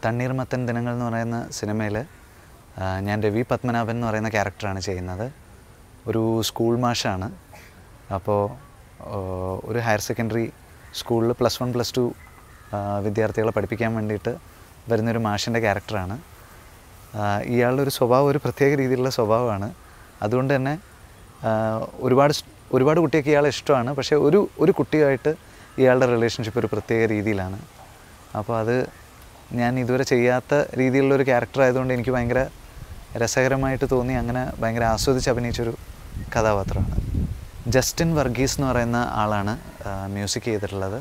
തണ്ണീർമത്തൻ ദിനങ്ങൾ എന്ന് പറയുന്ന സിനിമയിൽ ഞാൻ രവി പത്മനാഭൻ എന്ന് പറയുന്ന ക്യാരക്ടറാണ് ചെയ്യുന്നത് ഒരു സ്കൂൾ മാഷാണ് അപ്പോൾ ഒരു ഹയർ സെക്കൻഡറി സ്കൂളിൽ പ്ലസ് വൺ പ്ലസ് ടു വിദ്യാർത്ഥികളെ പഠിപ്പിക്കാൻ വേണ്ടിയിട്ട് വരുന്നൊരു മാഷിൻ്റെ ക്യാരക്ടറാണ് ആഹ് ഇയാളുടെ ഒരു സ്വഭാവം ഒരു പ്രത്യേക രീതിയിലുള്ള സ്വഭാവമാണ് അതുകൊണ്ട് തന്നെ ആഹ് ഒരുപാട് സ്- ഒരുപാട് കുട്ടിയൊക്കെ ഇയാളെ ഇഷ്ടമാണ് പക്ഷേ ഒരു ഒരു കുട്ടിയുമായിട്ട് ഇയാളുടെ റിലേഷൻഷിപ്പ് ഒരു പ്രത്യേക രീതിയിലാണ് അപ്പോൾ അത് ഞാൻ ഇതുവരെ ചെയ്യാത്ത രീതിയിലുള്ള ഒരു ക്യാരക്ടർ ആയതുകൊണ്ട് എനിക്ക് ഭയങ്കര രസകരമായിട്ട് തോന്നി അങ്ങനെ ഭയങ്കര ആസ്വദിച്ച് അഭിനയിച്ചൊരു കഥാപാത്രമാണ് ജസ്റ്റിൻ വർഗീസ് എന്ന് പറയുന്ന ആളാണ് മ്യൂസിക് ചെയ്തിട്ടുള്ളത്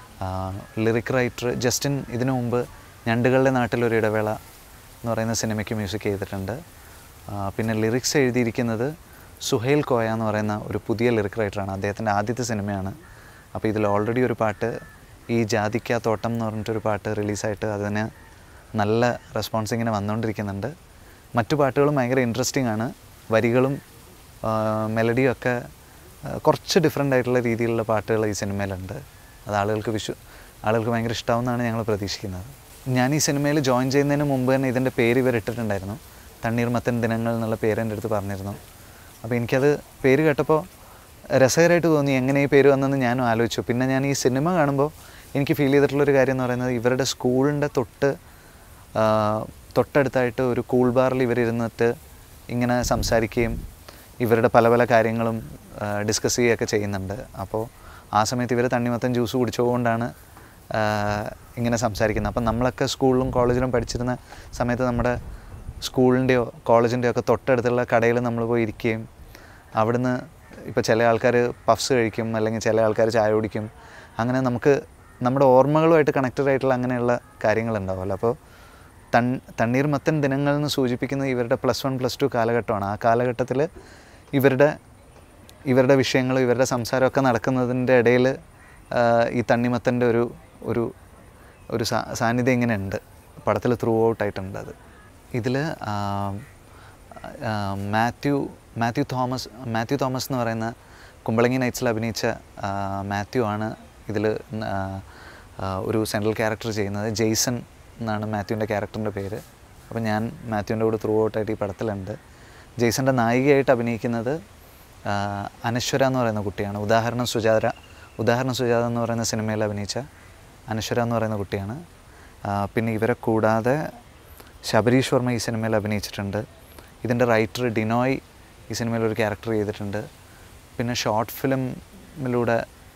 ലിറിക് റൈറ്റർ ജസ്റ്റിൻ ഇതിനു മുമ്പ് ഞണ്ടുകളുടെ നാട്ടിലൊരു ഇടവേള എന്ന് പറയുന്ന സിനിമയ്ക്ക് മ്യൂസിക് ചെയ്തിട്ടുണ്ട് ആ, പിന്നെ ലിറിക്സ് എഴുതിയിരിക്കുന്നത് സുഹൈൽ കോയ എന്ന് പറയുന്ന ഒരു പുതിയ ലിറിക് റൈറ്ററാണ് അദ്ദേഹത്തിൻ്റെ ആദ്യത്തെ സിനിമയാണ് അപ്പോൾ ഇതിൽ ഓൾറെഡി ഒരു പാട്ട് ഈ ജാതിക്ക തോട്ടം എന്ന് പറഞ്ഞിട്ടൊരു പാട്ട് റിലീസായിട്ട് അതിന് നല്ല റെസ്പോൺസ് ഇങ്ങനെ വന്നുകൊണ്ടിരിക്കുന്നുണ്ട് മറ്റു പാട്ടുകളും ഭയങ്കര ഇൻട്രസ്റ്റിംഗ് ആണ് വരികളും മെലഡിയും ഒക്കെ ആ, കുറച്ച് ഡിഫറെൻ്റ് ആയിട്ടുള്ള രീതിയിലുള്ള പാട്ടുകൾ ഈ സിനിമയിലുണ്ട് അത് ആളുകൾക്ക് വിശ്വ ആളുകൾക്ക് ഭയങ്കര ഇഷ്ടമാവുമെന്നാണ് ഞങ്ങൾ പ്രതീക്ഷിക്കുന്നത് ഞാൻ ഈ സിനിമയിൽ ജോയിൻ ചെയ്യുന്നതിന് മുമ്പ് തന്നെ ഇതിൻ്റെ പേര് ഇവർ ഇട്ടിട്ടുണ്ടായിരുന്നു തണ്ണീർമത്തൻ ദിനങ്ങൾ എന്നുള്ള പേര് എൻ്റെ അടുത്ത് പറഞ്ഞിരുന്നു അപ്പോൾ എനിക്കത് പേര് കേട്ടപ്പോൾ രസകരമായിട്ട് തോന്നി എങ്ങനെ ഈ പേര് വന്നെന്ന് ഞാനും ആലോചിച്ചു പിന്നെ ഞാൻ ഈ സിനിമ കാണുമ്പോൾ എനിക്ക് ഫീൽ ചെയ്തിട്ടുള്ളൊരു കാര്യം എന്ന് പറയുന്നത് ഇവരുടെ സ്കൂളിൻ്റെ തൊട്ട് ആ, തൊട്ടടുത്തായിട്ട് ഒരു കൂൾ ബാറിൽ ഇവരിരുന്നിട്ട് ഇങ്ങനെ സംസാരിക്കുകയും ഇവരുടെ പല പല കാര്യങ്ങളും ഡിസ്കസ് ചെയ്യുകയൊക്കെ ചെയ്യുന്നുണ്ട് അപ്പോൾ ആ സമയത്ത് ഇവർ തണ്ണിമത്തൻ ജ്യൂസ് കുടിച്ചുകൊണ്ടാണ് ആ, ഇങ്ങനെ സംസാരിക്കുന്നത് അപ്പം നമ്മളൊക്കെ സ്കൂളിലും കോളേജിലും പഠിച്ചിരുന്ന സമയത്ത് നമ്മുടെ സ്കൂളിൻ്റെയോ കോളേജിൻ്റെയോ ഒക്കെ തൊട്ടടുത്തുള്ള കടയിൽ നമ്മൾ പോയി ഇരിക്കുകയും അവിടുന്ന് ഇപ്പോൾ ചില ആൾക്കാർ പഫ്സ് കഴിക്കും അല്ലെങ്കിൽ ചില ആൾക്കാർ ചായ കുടിക്കും അങ്ങനെ നമുക്ക് നമ്മുടെ ഓർമ്മകളുമായിട്ട് കണക്റ്റഡ് ആയിട്ടുള്ള അങ്ങനെയുള്ള കാര്യങ്ങളുണ്ടാവുമല്ലോ അപ്പോൾ തൺ തണ്ണീർമത്തൻ ദിനങ്ങൾ എന്ന് സൂചിപ്പിക്കുന്നത് ഇവരുടെ പ്ലസ് വൺ പ്ലസ് ടു കാലഘട്ടമാണ് ആ കാലഘട്ടത്തിൽ ഇവരുടെ ഇവരുടെ വിഷയങ്ങളും ഇവരുടെ സംസാരമൊക്കെ നടക്കുന്നതിൻ്റെ ഇടയിൽ ഈ തണ്ണിമത്തൻ്റെ ഒരു ഒരു ഒരു സാ സാന്നിധ്യം ഇങ്ങനെ ഉണ്ട് പടത്തിൽ ത്രൂ ഔട്ട് ആയിട്ടുണ്ട് അത് ഇതിൽ മാത്യു മാത്യു തോമസ് മാത്യു തോമസ് എന്ന് പറയുന്ന കുമ്പളങ്ങി നൈറ്റ്സിൽ അഭിനയിച്ച ആ, മാത്യു ആണ് ഇതിൽ ഒരു സെൻട്രൽ ക്യാരക്ടർ ചെയ്യുന്നത് ജെയ്സൺ എന്നാണ് മാത്യുവിൻ്റെ ക്യാരക്ടറിൻ്റെ പേര് അപ്പോൾ ഞാൻ മാത്യുവിൻ്റെ കൂടെ ത്രൂ ഔട്ടായിട്ട് ഈ പടത്തിലുണ്ട് ജെയ്സൻ്റെ നായികയായിട്ട് അഭിനയിക്കുന്നത് ആ, അനശ്വര എന്ന് പറയുന്ന കുട്ടിയാണ് ഉദാഹരണം സുജാത ഉദാഹരണം സുജാത എന്ന് പറയുന്ന സിനിമയിൽ അഭിനയിച്ച അനശ്വര എന്ന് പറയുന്ന കുട്ടിയാണ് ആ, പിന്നെ ഇവരെ കൂടാതെ ശബരീഷ് വർമ്മ ഈ സിനിമയിൽ അഭിനയിച്ചിട്ടുണ്ട് ഇതിൻ്റെ റൈറ്റർ ഡിനോയ് ഈ സിനിമയിൽ ഒരു ക്യാരക്ടർ ചെയ്തിട്ടുണ്ട് പിന്നെ ഷോർട്ട് ഫിലിമിലൂടെ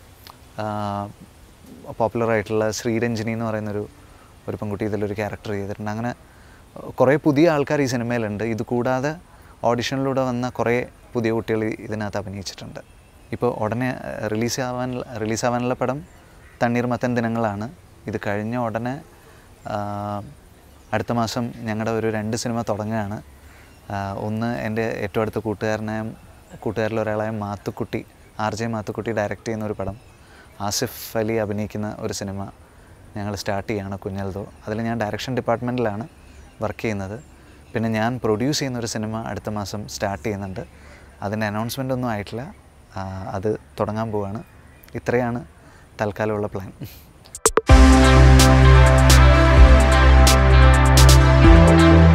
പോപ്പുലർ ആയിട്ടുള്ള ശ്രീരഞ്ജിനി എന്ന് പറയുന്നൊരു ഒരു പെൺകുട്ടി ഇതിലൊരു ക്യാരക്ടർ ചെയ്തിട്ടുണ്ട് അങ്ങനെ കുറേ പുതിയ ആൾക്കാർ ഈ സിനിമയിലുണ്ട് ഇത് കൂടാതെ ഓഡിഷനിലൂടെ വന്ന കുറേ പുതിയ കുട്ടികൾ ഇതിനകത്ത് അഭിനയിച്ചിട്ടുണ്ട് ഇപ്പോൾ ഉടനെ റിലീസ് ആവാൻ റിലീസാവാനുള്ള പടം തണ്ണീർമത്തൻ ദിനങ്ങളാണ് ഇത് കഴിഞ്ഞ ഉടനെ ആ, അടുത്ത മാസം ഞങ്ങളുടെ ഒരു രണ്ട് സിനിമ തുടങ്ങുകയാണ് ആ, ഒന്ന് എൻ്റെ ഏറ്റവും അടുത്ത കൂട്ടുകാരനെ കൂട്ടുകാരിൽ ഒരാളായ Mathukutty R J Mathukutty direct ചെയ്യുന്ന ഒരു പടം ആസിഫ് അലി അഭിനയിക്കുന്ന ഒരു സിനിമ ഞങ്ങൾ സ്റ്റാർട്ട് ചെയ്യുകയാണ് കുഞ്ഞൽതോ അതിൽ ഞാൻ ഡയറക്ഷൻ ഡിപ്പാർട്ട്മെൻറ്റിലാണ് വർക്ക് ചെയ്യുന്നത് പിന്നെ ഞാൻ പ്രൊഡ്യൂസ് ചെയ്യുന്ന ഒരു സിനിമ അടുത്ത മാസം സ്റ്റാർട്ട് ചെയ്യുന്നുണ്ട് അതിൻ്റെ അനൗൺസ്മെൻ്റ് ഒന്നും ആയിട്ടില്ല ആ, അത് തുടങ്ങാൻ പോവുകയാണ് ഇത്രയാണ് തൽക്കാലമുള്ള പ്ലാൻ